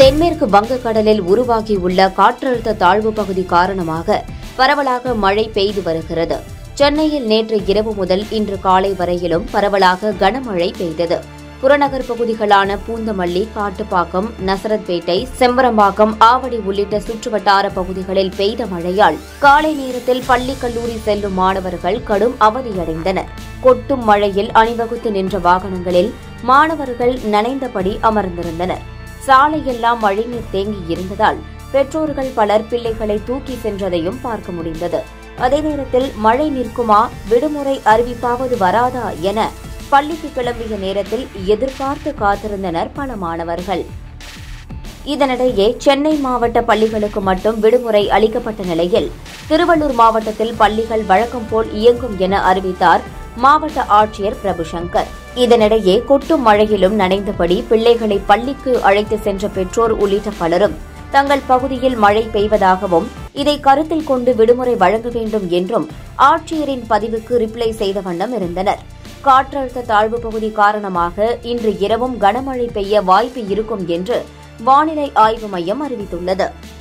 தென்மேற்கு வங்கக்கடலில் உருவாகியுள்ள காற்றழுத்த தாழ்வு பகுதி காரணமாக பரவலாக மழை பெய்து வருகிறது சென்னையில் நேற்று இரவு முதல் இன்று காலை வரையிலும் பரவலாக கனமழை பெய்தது புறநகர் பகுதிகளான பூந்தமல்லி காட்டுப்பாக்கம் நசரத்பேட்டை செம்பரம்பாக்கம் ஆவடி உள்ளிட்ட சுற்றுவட்டார பகுதிகளில் பெய்த மழையால் காலை நேரத்தில் பள்ளி கல்லூரி செல்லும் மாணவர்கள் கடும் அவதியடைந்தனர் கொட்டும் மழையில் அணிவகுத்து நின்ற வாகனங்களில் மாணவர்கள் நனைந்தபடி அமர்ந்திருந்தனர் சாலையெல்லாம் மழைநீர் தேங்கி இருந்ததால் பெற்றோர்கள் பலர் பிள்ளைகளை தூக்கி சென்றதையும் பார்க்க முடிந்தது அதே நேரத்தில் மழை நிற்குமா விடுமுறை அறிவிப்பாவது வராதா என பள்ளிக்கு கிளம்பிய நேரத்தில் எதிர்பார்த்து காத்திருந்தனர் பல மாணவர்கள் இதனிடையே சென்னை மாவட்ட பள்ளிகளுக்கு மட்டும் விடுமுறை அளிக்கப்பட்ட நிலையில் திருவள்ளூர் மாவட்டத்தில் பள்ளிகள் வழக்கம் போல் இயங்கும் என அறிவித்தார் மாவட்ட ஆட்சியர் பிரபுசங்கர் இதனிடையே கொட்டும் மழையிலும் நனைந்தபடி பிள்ளைகளை பள்ளிக்கு அழைத்து சென்ற பெற்றோர் உள்ளிட்ட பலரும் தங்கள் பகுதியில் மழை பெய்வதாகவும் இதை கருத்தில் கொண்டு விடுமுறை வழங்க வேண்டும் என்றும் ஆட்சியரின் பதிவுக்கு ரிப்ளை செய்த வண்ணம் இருந்தனர் காற்றழுத்த தாழ்வு பகுதி காரணமாக இன்று இரவும் கனமழை பெய்ய வாய்ப்பு இருக்கும் என்று வானிலை ஆய்வு மையம் அறிவித்துள்ளது